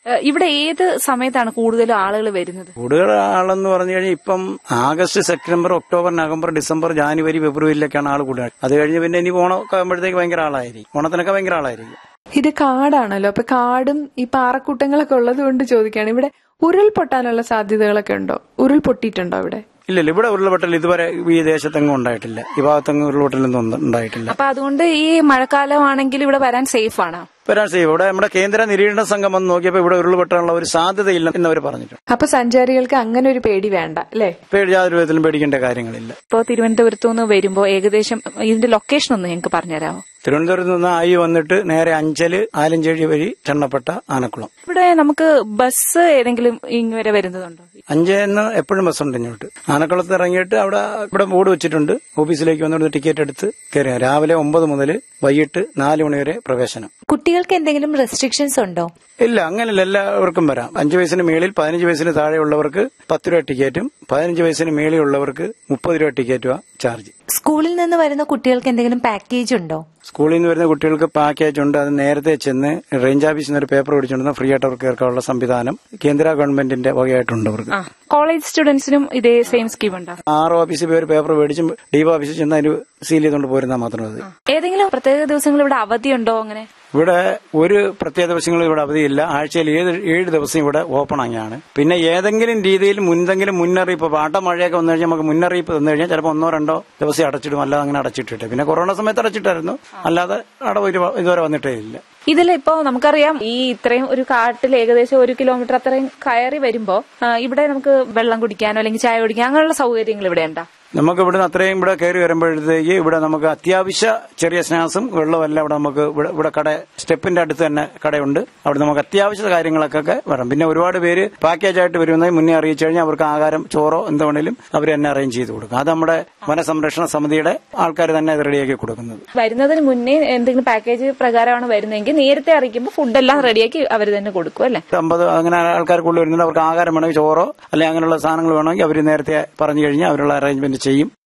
ഏഹ് ഇവിടെ ഏത് സമയത്താണ് കൂടുതലും ആളുകൾ വരുന്നത് കൂടുതൽ ആളെന്ന് പറഞ്ഞു കഴിഞ്ഞാൽ ഇപ്പം August September October November December January ഫെബ്രുവരിയിലൊക്കെയാണ് ആൾ കൂടുതൽ അത് കഴിഞ്ഞ് പിന്നെ ഇനി ഓണമൊക്കെ ആകുമ്പോഴത്തേക്ക് ഭയങ്കര ആളായിരിക്കും ഓണത്തിനൊക്കെ ഭയങ്കര ആളായിരിക്കും ഇത് കാടാണല്ലോ അപ്പൊ കാടും ഈ പാറക്കൂട്ടങ്ങളൊക്കെ ഉള്ളത് കൊണ്ട് ചോദിക്കുകയാണ് ഇവിടെ ഉരുൾ പൊട്ടാനുള്ള സാധ്യതകളൊക്കെ ഉണ്ടോ ഉരുൾ പൊട്ടിയിട്ടുണ്ടോ ഇവിടെ ഇല്ലില്ല ഇവിടെ ഉരുൾപൊട്ടൽ ഇതുവരെ ഈ ദേശത്തെങ്ങും ഉണ്ടായിട്ടില്ല ഈ ഭാഗത്തെങ്ങും ഉരുൾപൊട്ടലൊന്നും ഒന്നും ഉണ്ടായിട്ടില്ല അപ്പൊ അതുകൊണ്ട് ഈ മഴക്കാലമാണെങ്കിൽ ഇവിടെ വരാൻ സേഫ് ആണ് വരാൻ ചെയ്യും ഇവിടെ നമ്മുടെ കേന്ദ്ര നിരീക്ഷണ സംഘം വന്ന് നോക്കിയപ്പോൾ ഇവിടെ ഉരുൾപൊട്ടാനുള്ള ഒരു സാധ്യതയില്ല എന്ന് അവർ പറഞ്ഞിട്ടുണ്ട് അപ്പൊ സഞ്ചാരികൾക്ക് അങ്ങനെ ഒരു പേടി വേണ്ട അല്ലേ പേടി യാതൊരു വിധത്തിലും പേടിക്കേണ്ട കാര്യങ്ങളില്ല ഇപ്പോ തിരുവനന്തപുരത്തു നിന്ന് വരുമ്പോ ഏകദേശം ഇതിന്റെ ലൊക്കേഷൻ ഒന്ന് ഞങ്ങൾക്ക് പറഞ്ഞുതരാമോ തിരുവനന്തപുരത്ത് നിന്ന് ആയി വന്നിട്ട് നേരെ അഞ്ചല് ആലഞ്ചേഴി വഴി ചെണ്ണപ്പെട്ട ആനക്കുളം ഇവിടെ നമുക്ക് ബസ് ഏതെങ്കിലും ഇങ്ങ് വരെ വരുന്നതുണ്ടോ അഞ്ചേന്ന് എപ്പോഴും ബസ്സുണ്ട് ഇങ്ങോട്ട് ആനക്കുളത്ത് ഇറങ്ങിയിട്ട് അവിടെ ഇവിടെ ബോർഡ് വെച്ചിട്ടുണ്ട് ഓഫീസിലേക്ക് വന്നിട്ട് ടിക്കറ്റ് എടുത്ത് കയറിയാൽ രാവിലെ ഒമ്പത് മുതൽ വൈകിട്ട് നാല് മണി വരെ പ്രവേശനം കുട്ടികൾക്ക് എന്തെങ്കിലും റെസ്ട്രിക്ഷൻസ് ഉണ്ടോ ഇല്ല അങ്ങനെയല്ല എല്ലാവർക്കും വരാം അഞ്ചു വയസ്സിന് മേളിൽ പതിനഞ്ച് വയസ്സിന് താഴെയുള്ളവർക്ക് പത്ത് രൂപ ടിക്കറ്റും പതിനഞ്ച് വയസ്സിന് മേളിലുള്ളവർക്ക് മുപ്പത് രൂപ ടിക്കറ്റും ചാർജ് സ്കൂളിൽ നിന്ന് വരുന്ന കുട്ടികൾക്ക് എന്തെങ്കിലും പാക്കേജ് ഉണ്ടോ സ്കൂളിൽ നിന്ന് വരുന്ന കുട്ടികൾക്ക് പാക്കേജ് ഉണ്ട് അത് നേരത്തെ ചെന്ന് റേഞ്ച് ഓഫീസിൽ നിന്ന് ഒരു പേപ്പർ പിടിച്ചുകൊണ്ടുവന്ന് ഫ്രീ ആയിട്ട് അവർക്ക് കേൾക്കാനുള്ള സംവിധാനം കേന്ദ്ര ഗവൺമെന്റിന്റെ വകയായിട്ടുണ്ട് അവർക്ക് ആ കോളേജ് സ്റ്റുഡൻസിനും ഇതേ സെയിം സ്കീം ഉണ്ടോ ആർ ഓഫീസിൽ പോയി ഒരു പേപ്പർ മേടിച്ചും ഡി ഓഫീസിൽ ചെന്ന് അതിന് സീൽ ചെയ്തുകൊണ്ട് പോരുന്നാൽ മാത്രം മതി ഏതെങ്കിലും പ്രത്യേക ദിവസങ്ങൾ ഇവിടെ അവധിയുണ്ടോ അങ്ങനെ ഇവിടെ ഒരു പ്രത്യേക ദിവസങ്ങളിൽ ഇവിടെ അവധിയില്ല ആഴ്ചയിൽ ഏഴ് ഏഴ് ദിവസം ഇവിടെ ഓപ്പൺ ആണ് പിന്നെ ഏതെങ്കിലും രീതിയിൽ മുന്തെങ്കിലും മുന്നറിയിപ്പ് പാട്ട മഴയൊക്കെ വന്നു കഴിഞ്ഞാൽ നമുക്ക് മുന്നറിയിപ്പ് തന്നു കഴിഞ്ഞാൽ ചിലപ്പോൾ ഒന്നോ രണ്ടോ ദിവസം അടച്ചിടും അല്ലാതെ അങ്ങനെ അടച്ചിട്ടിട്ട് പിന്നെ കൊറോണ സമയത്ത് അടച്ചിട്ടായിരുന്നു അല്ലാതെ അടവ് ഇരു- ഇതുവരെ വന്നിട്ടേ ഇല്ല ഇതിലിപ്പോ നമുക്കറിയാം ഈ ഇത്രയും ഒരു കാട്ടിൽ ഏകദേശം ഒരു കിലോമീറ്റർ അത്രയും കയറി വരുമ്പോ ആ, ഇവിടെ നമുക്ക് വെള്ളം കുടിക്കാനോ അല്ലെങ്കിൽ ചായ കുടിക്കാനോ അങ്ങനെയുള്ള സൗകര്യങ്ങൾ ഇവിടെ ഉണ്ടോ നമുക്ക് ഇവിടുന്ന് അത്രയും ഇവിടെ കയറി വരുമ്പോഴത്തേക്ക് ഇവിടെ നമുക്ക് അത്യാവശ്യ ചെറിയ സ്നാക്സും വെള്ളമെല്ലാം ഇവിടെ നമുക്ക് ഇവിടെ ഇവിടെ കട സ്റ്റെപ്പിന്റെ അടുത്ത് തന്നെ കടയുണ്ട് അവിടെ നമുക്ക് അത്യാവശ്യ കാര്യങ്ങളൊക്കെ വരാം പിന്നെ ഒരുപാട് പേര് പാക്കേജ് ആയിട്ട് വരുന്നത് മുന്നേ അറിയിച്ചു കഴിഞ്ഞാൽ അവർക്ക് ആഹാരം ചോറോ എന്ത് വേണേലും അവർ തന്നെ അറേഞ്ച് ചെയ്ത് കൊടുക്കും അത് നമ്മുടെ വനസംരക്ഷണ സമിതിയുടെ ആൾക്കാർ തന്നെ അത് റെഡിയാക്കി കൊടുക്കുന്നത് വരുന്നതിന് മുന്നേ എന്തെങ്കിലും പാക്കേജ് പ്രകാരമാണ് വരുന്നതെങ്കിൽ നേരത്തെ അറിയിക്കുമ്പോൾ ഫുഡെല്ലാം റെഡിയാക്കി അവർ തന്നെ കൊടുക്കും അല്ലെ അമ്പത് അങ്ങനെ ആൾക്കാർ കൂടുതൽ വരുന്നുണ്ട് അവർക്ക് ആഹാരം വേണമെങ്കിൽ ചോറോ അല്ലെങ്കിൽ അങ്ങനെയുള്ള സാധനങ്ങൾ വേണമെങ്കിൽ അവർ നേരത്തെ പറഞ്ഞു കഴിഞ്ഞാൽ അവരുള്ള അറേഞ്ച്മെന്റ് ചെയ്യും